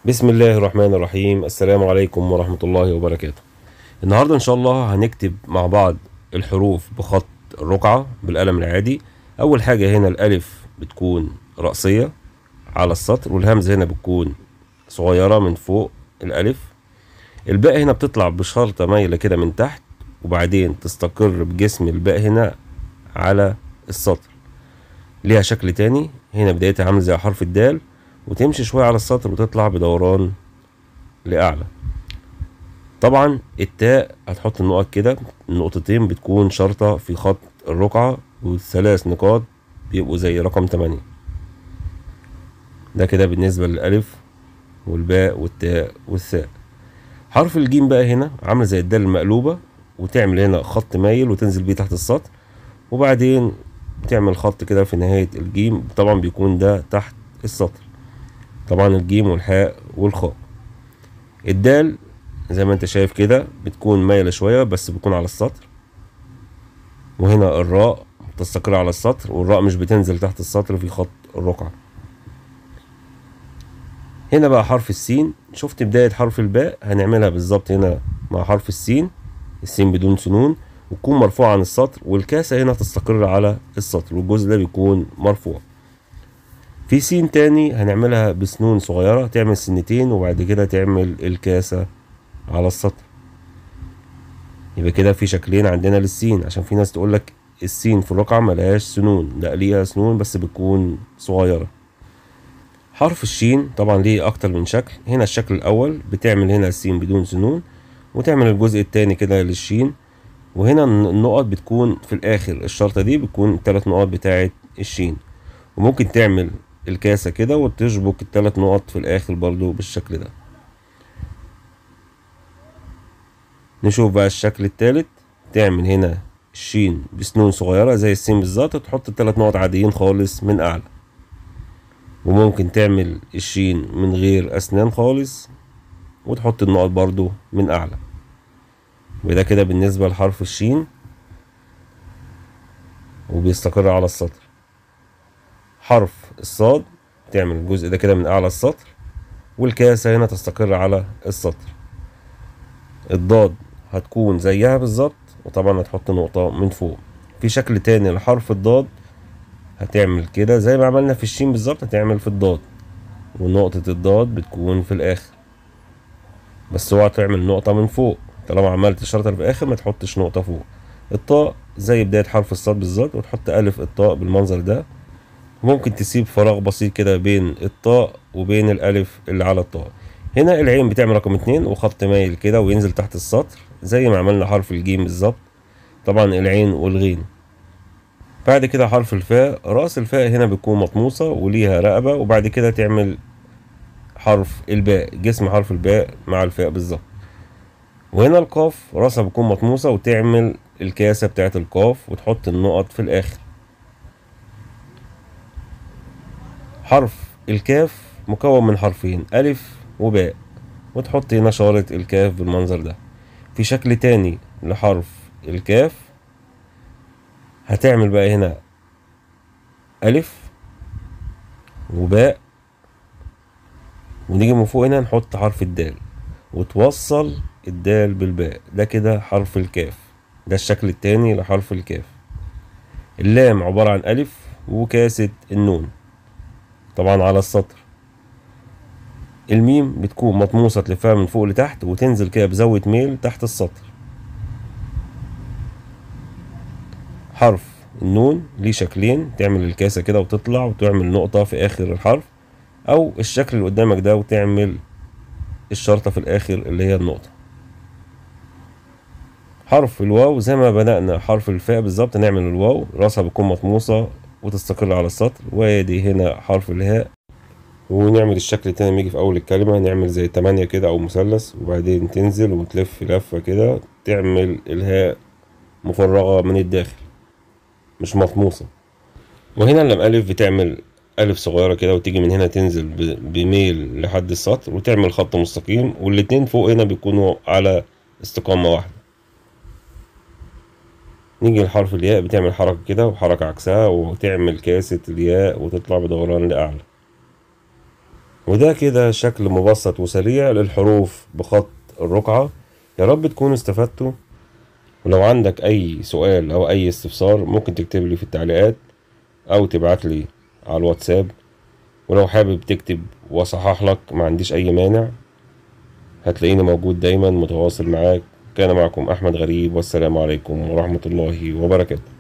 بسم الله الرحمن الرحيم السلام عليكم ورحمة الله وبركاته النهاردة إن شاء الله هنكتب مع بعض الحروف بخط الرقعة بالقلم العادي أول حاجة هنا الألف بتكون رأسية على السطر والهمزة هنا بتكون صغيرة من فوق الألف الباء هنا بتطلع بشرطة مايلة كده من تحت وبعدين تستقر بجسم الباء هنا على السطر ليها شكل تاني هنا بدايتها عامل زي حرف الدال وتمشي شوية على السطر وتطلع بدوران لأعلى طبعا التاء هتحط النقط كده النقطتين بتكون شرطة في خط الرقعة والثلاث نقاط بيبقوا زي رقم تمانية ده كده بالنسبة للألف والباء والتاء والثاء حرف الجيم بقى هنا عامل زي الدال المقلوبة وتعمل هنا خط مايل وتنزل بيه تحت السطر وبعدين تعمل خط كده في نهاية الجيم طبعا بيكون ده تحت السطر طبعا الجيم والحاء والخاء الدال زي ما انت شايف كده بتكون مايلة شوية بس بتكون على السطر وهنا الراء بتستقر على السطر والراء مش بتنزل تحت السطر في خط الرقعة هنا بقى حرف السين شفت بداية حرف الباء هنعملها بالظبط هنا مع حرف السين السين بدون سنون وتكون مرفوعة عن السطر والكاسة هنا تستقر على السطر والجزء ده بيكون مرفوع في سين تاني هنعملها بسنون صغيرة تعمل سنتين وبعد كده تعمل الكاسة على السطر يبقى كده في شكلين عندنا للسين عشان في ناس تقولك السين في الرقعة ملهاش سنون لا ليها سنون بس بتكون صغيرة حرف الشين طبعا ليه أكتر من شكل هنا الشكل الأول بتعمل هنا السين بدون سنون وتعمل الجزء التاني كده للشين وهنا النقط بتكون في الآخر الشرطة دي بتكون التلات نقط بتاعة الشين وممكن تعمل الكاسة كده وتشبك التلات نقط في الآخر برضو بالشكل ده نشوف بقى الشكل التالت تعمل هنا الشين بسنون صغيرة زي السين بالظبط وتحط التلات نقط عاديين خالص من أعلى وممكن تعمل الشين من غير أسنان خالص وتحط النقط برضو من أعلى وده كده بالنسبة لحرف الشين وبيستقر على السطر حرف الصاد تعمل الجزء ده كده من أعلى السطر والكاسة هنا تستقر على السطر الضاد هتكون زيها بالظبط وطبعا هتحط نقطة من فوق في شكل تاني لحرف الضاد هتعمل كده زي ما عملنا في الشين بالظبط هتعمل في الضاد ونقطة الضاد بتكون في الآخر بس اوعى تعمل نقطة من فوق طالما عملت الشرطة اللي في الآخر ما تحطش نقطة فوق الطاء زي بداية حرف الصاد بالظبط وتحط ألف الطاء بالمنظر ده ممكن تسيب فراغ بسيط كده بين الطاء وبين الألف اللي على الطاء هنا العين بتعمل رقم اتنين وخط مايل كده وينزل تحت السطر زي ما عملنا حرف الجيم بالظبط طبعا العين والغين بعد كده حرف الفاء رأس الفاء هنا بتكون مطموسة وليها رقبة وبعد كده تعمل حرف الباء جسم حرف الباء مع الفاء بالظبط وهنا القاف راسها بتكون مطموسة وتعمل الكاسة بتاعت القاف وتحط النقط في الآخر حرف الكاف مكون من حرفين ألف وباء وتحط هنا شارة الكاف بالمنظر ده في شكل تاني لحرف الكاف هتعمل بقى هنا ألف وباء ونيجي من فوق هنا نحط حرف الدال وتوصل الدال بالباء ده كده حرف الكاف ده الشكل التاني لحرف الكاف اللام عبارة عن ألف وكاسة النون طبعا على السطر الميم بتكون مطموسة تلفها من فوق لتحت وتنزل كده بزاوية ميل تحت السطر حرف النون ليه شكلين تعمل الكاسة كده وتطلع وتعمل نقطة في آخر الحرف أو الشكل اللي قدامك ده وتعمل الشرطة في الآخر اللي هي النقطة حرف الواو زي ما بدأنا حرف الفاء بالظبط نعمل الواو راسها بتكون مطموسة وتستقر على السطر وادي هنا حرف الهاء ونعمل الشكل التاني لما يجي في أول الكلمة نعمل زي تمانية كده أو مثلث وبعدين تنزل وتلف لفة كده تعمل الهاء مفرغة من الداخل مش مطموسة وهنا لما ألف بتعمل ألف صغيرة كده وتيجي من هنا تنزل بميل لحد السطر وتعمل خط مستقيم والاتنين فوق هنا بيكونوا على استقامة واحدة نيجي لحرف الياء بتعمل حركة كده وحركة عكسها وتعمل كاسة الياء وتطلع بدوران لأعلى وده كده شكل مبسط وسريع للحروف بخط الرقعة يا رب تكونوا استفدتوا ولو عندك أي سؤال أو أي استفسار ممكن تكتب لي في التعليقات أو تبعت لي على الواتساب ولو حابب تكتب وأصحح لك ما عنديش أي مانع هتلاقيني موجود دايما متواصل معاك كان معكم أحمد غريب والسلام عليكم ورحمة الله وبركاته